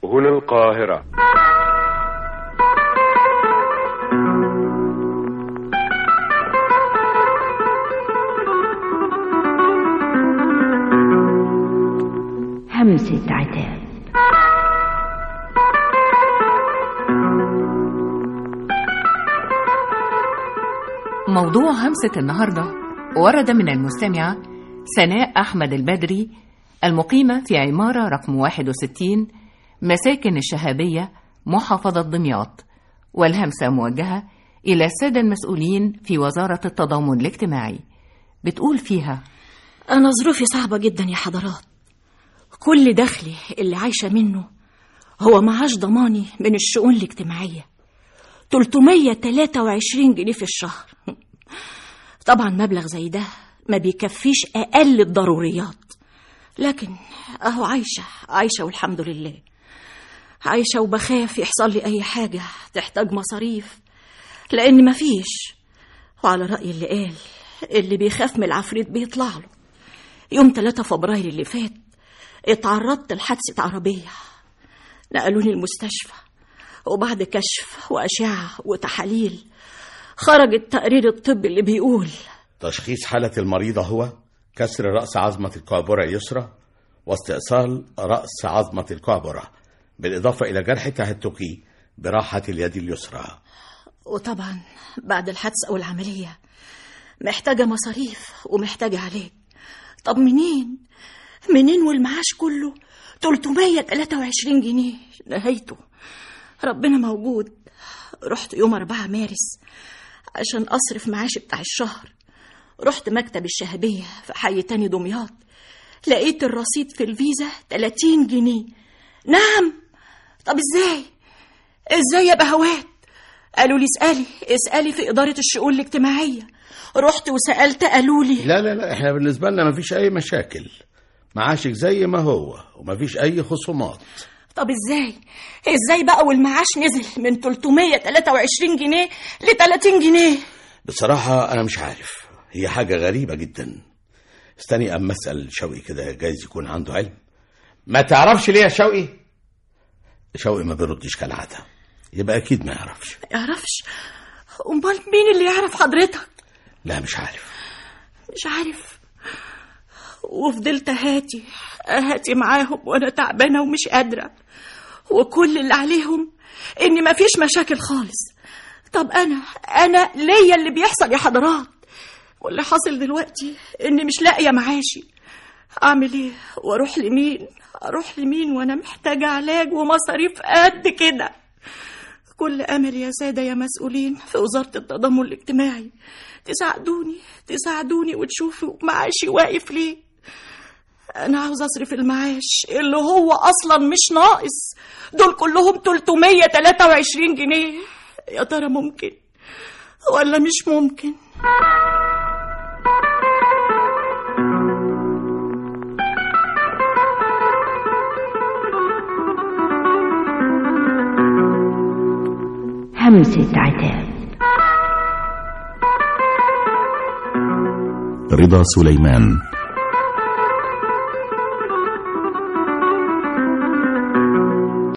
هنا القاهرة همسة عتاب موضوع همسة النهاردة ورد من المستمعة سناء أحمد البدري المقيمة في عمارة رقم 61 مساكن الشهابية محافظة دمياط والهمسة موجهة إلى السادة المسؤولين في وزارة التضامن الاجتماعي بتقول فيها أنا ظروفي صعبة جدا يا حضرات كل دخلي اللي عايشة منه هو معاش ضماني من الشؤون الاجتماعية 323 جنيه في الشهر طبعا مبلغ زي ده ما بيكفيش أقل الضروريات لكن أهو عايشة عايشة والحمد لله عايشة وبخاف يحصل لي أي حاجة تحتاج مصاريف لأن مفيش وعلى رأي اللي قال اللي بيخاف من العفريت بيطلع له يوم 3 فبراير اللي فات اتعرضت لحادثة عربية نقلوني المستشفى وبعد كشف وأشعة وتحاليل خرج التقرير الطبي اللي بيقول تشخيص حالة المريضة هو كسر رأس عظمة الكعبرة اليسرى واستئصال رأس عظمة الكعبرة بالإضافة إلى جرح تهتكي براحة اليد اليسرى وطبعا بعد الحادثة والعملية محتاجة مصاريف ومحتاجة علاج طب منين؟ منين والمعاش كله 323 جنيه نهايته ربنا موجود رحت يوم 4 مارس عشان أصرف معاشي بتاع الشهر رحت مكتب الشهبية في حي تاني دمياط لقيت الرصيد في الفيزا 30 جنيه نعم طب ازاي ازاي يا بهوات قالوا لي اسألي اسألي في إدارة الشؤون الاجتماعية رحت وسألت قالوا لي لا لا لا احنا بالنسبة لنا مفيش أي مشاكل معاشك زي ما هو ومفيش أي خصومات طب ازاي ازاي بقى والمعاش نزل من 323 جنيه ل 30 جنيه بصراحة أنا مش عارف هي حاجة غريبة جدا استني أما أسأل شوقي كده جايز يكون عنده علم ما تعرفش ليه يا شوقي شوقي ما بيردش كالعادة يبقى أكيد ما يعرفش يعرفش امال مين اللي يعرف حضرتك لا مش عارف مش عارف وفضلت هاتي هاتي معاهم وانا تعبانه ومش قادره وكل اللي عليهم ان مفيش مشاكل خالص طب انا انا ليا اللي بيحصل يا حضرات واللي حاصل دلوقتي اني مش لاقيه معاشي اعمل ايه واروح لمين اروح لمين وانا محتاجه علاج ومصاريف قد كده كل امل يا ساده يا مسؤولين في وزاره التضامن الاجتماعي تساعدوني تساعدوني وتشوفوا معاشي واقف ليه انا عاوز اصرف المعاش اللي هو اصلا مش ناقص دول كلهم 323 جنيه يا ترى ممكن ولا مش ممكن همسة عتاب رضا سليمان